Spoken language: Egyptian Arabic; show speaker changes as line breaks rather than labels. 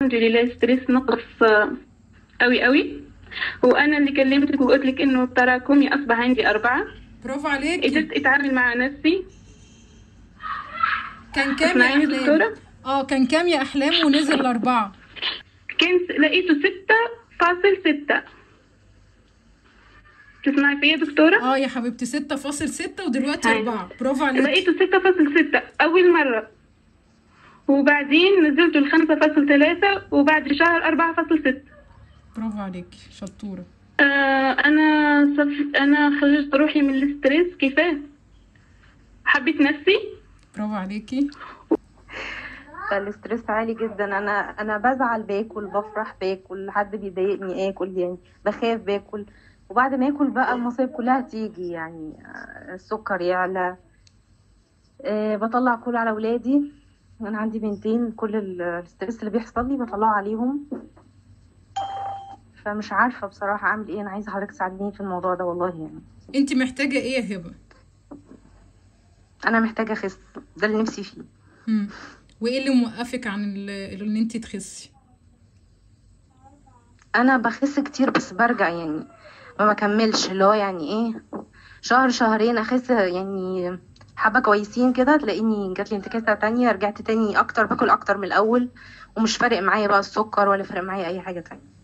الحمد لله ستريس نقص آه، قوي قوي وانا اللي كلمتك وقلت لك انه التراكمي اصبح عندي اربعه
برافو عليكي
قدرت اتعامل مع نفسي
كان كام يا
اسمعيني
احلام
دكتوره
اه كان كام يا احلام ونزل لاربعه
كان س- لقيته ستة فاصل ستة تسمعي فيا دكتورة؟
اه يا حبيبتي ستة فاصل ستة ودلوقتي
أيوة.
أربعة برافو عليكي
لقيته ستة فاصل ستة أول مرة وبعدين نزلته لخمسة فاصل ثلاثة وبعد شهر أربعة فاصل ستة
برافو عليكي شطورة
آه أنا صف... أنا خرجت روحي من الاستريس كفاية حبيت نفسي
برافو عليكي
فالاسترس عالي جدا انا انا بزعل باكل بفرح باكل حد بيضايقني اكل يعني بخاف باكل وبعد ما اكل بقى المصايب كلها تيجي يعني آه، السكر يعلى أه بطلع كل على ولادي انا عندي بنتين كل ال- الاسترس اللي بيحصل لي بطلعه عليهم فمش عارفه بصراحه اعمل ايه انا عايزه حضرتك تساعديني في الموضوع ده والله يعني
انت محتاجة ايه يا هبة
انا محتاجه اخس ده اللي نفسي فيه
مم. وايه اللي موقفك عن ال- ان انت تخسي
انا بخس كتير بس برجع يعني ما بكملش اللي هو يعني ايه شهر شهرين اخس يعني حبة كويسين كده تلاقيني جات لي انتكاسة تانية رجعت تاني اكتر باكل اكتر من الاول ومش فارق معايا بقى السكر ولا فارق معايا اي حاجة تانية